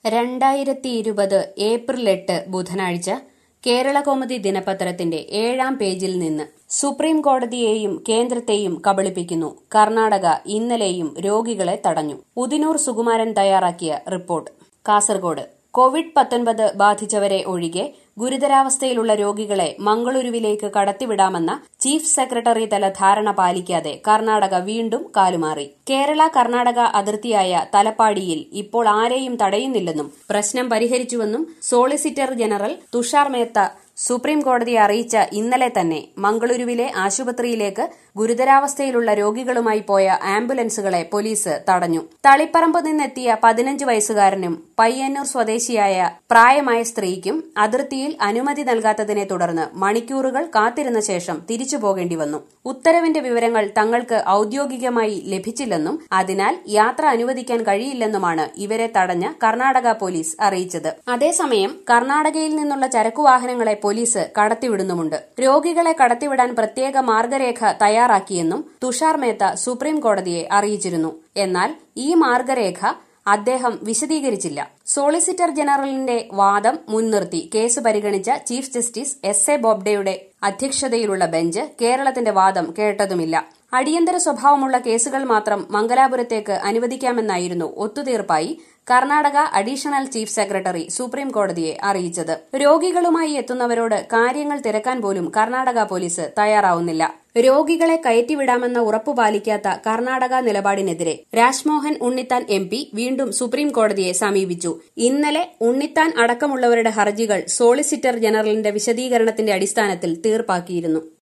രണ്ടായിരത്തി ഇരുപത് ഏപ്രിൽ എട്ട് ബുധനാഴ്ച കേരളകൗമുദി ദിനപത്രത്തിന്റെ ഏഴാം പേജിൽ നിന്ന് സുപ്രീം കോടതിയെയും കേന്ദ്രത്തെയും കബളിപ്പിക്കുന്നു കർണാടക ഇന്നലെയും രോഗികളെ തടഞ്ഞു ഉദിനൂർ സുകുമാരൻ തയ്യാറാക്കിയ റിപ്പോർട്ട് കാസർഗോഡ് കോവിഡ് പത്തൊൻപത് ബാധിച്ചവരെ ഒഴികെ ഗുരുതരാവസ്ഥയിലുള്ള രോഗികളെ മംഗളൂരുവിലേക്ക് കടത്തിവിടാമെന്ന ചീഫ് സെക്രട്ടറി തല ധാരണ പാലിക്കാതെ കർണാടക വീണ്ടും കാലുമാറി കേരള കർണാടക അതിർത്തിയായ തലപ്പാടിയിൽ ഇപ്പോൾ ആരെയും തടയുന്നില്ലെന്നും പ്രശ്നം പരിഹരിച്ചുവെന്നും solicitor general Tushar Mehta supreme കോടതിയെ അറിയിച്ച ഇന്നലെ തന്നെ മംഗളൂരുവിലെ ആശുപത്രിയിലേക്ക് ഗുരുതരാവസ്ഥയിലുള്ള രോഗികളുമായി പോയ ആംബുലൻസുകളെ പോലീസ് തടഞ്ഞു തളിപ്പറമ്പ് നിന്നെത്തിയ പതിനഞ്ച് വയസ്സുകാരനും പയ്യന്നൂർ സ്വദേശിയായ പ്രായമായ സ്ത്രീക്കും അതിർത്തിയിൽ അനുമതി നൽകാത്തതിനെ തുടർന്ന് മണിക്കൂറുകൾ കാത്തിരുന്ന ശേഷം തിരിച്ചു പോകേണ്ടി വന്നു ഉത്തരവിന്റെ വിവരങ്ങൾ തങ്ങൾക്ക് ഔദ്യോഗികമായി ലഭിച്ചില്ലെന്നും അതിനാൽ യാത്ര അനുവദിക്കാൻ കഴിയില്ലെന്നുമാണ് ഇവരെ തടഞ്ഞ കർണാടക പോലീസ് അറിയിച്ചത് അതേസമയം കർണാടകയിൽ നിന്നുള്ള ചരക്കുവാഹനങ്ങളെ പോലീസ് കടത്തിവിടുന്നുമുണ്ട് രോഗികളെ കടത്തിവിടാൻ പ്രത്യേക മാർഗരേഖ തയ്യാറാക്കിയെന്നും തുഷാർ മേത്ത സുപ്രീം കോടതിയെ അറിയിച്ചിരുന്നു എന്നാൽ ഈ മാർഗരേഖ അദ്ദേഹം വിശദീകരിച്ചില്ല സോളിസിറ്റർ ജനറലിന്റെ വാദം മുൻനിർത്തി കേസ് പരിഗണിച്ച ചീഫ് ജസ്റ്റിസ് എസ് എ ബോബ്ഡെയുടെ അധ്യക്ഷതയിലുള്ള ബെഞ്ച് കേരളത്തിന്റെ വാദം കേട്ടതുമില്ല അടിയന്തര സ്വഭാവമുള്ള കേസുകൾ മാത്രം മംഗലാപുരത്തേക്ക് അനുവദിക്കാമെന്നായിരുന്നു ഒത്തുതീർപ്പായി Karnataka additional chief secretary supreme കോടതിയെ അറിയിച്ചത് രോഗികളുമായി എത്തുന്നവരോട് കാര്യങ്ങൾ തിരക്കാൻ പോലും കർണാടക പോലീസ് തയ്യാറാവുന്നില്ല രോഗികളെ കയറ്റിവിടാമെന്ന ഉറപ്പു പാലിക്കാത്ത കർണാടക നിലപാടിനെതിരെ രാജ്മോഹൻ ഉണ്ണിത്താൻ എം പി വീണ്ടും സുപ്രീം കോടതിയെ സമീപിച്ചു ഇന്നലെ ഉണ്ണിത്താൻ അടക്കമുള്ളവരുടെ ഹർജികൾ സോളിസിറ്റർ ജനറലിന്റെ വിശദീകരണത്തിന്റെ അടിസ്ഥാനത്തിൽ തീർപ്പാക്കിയിരുന്നു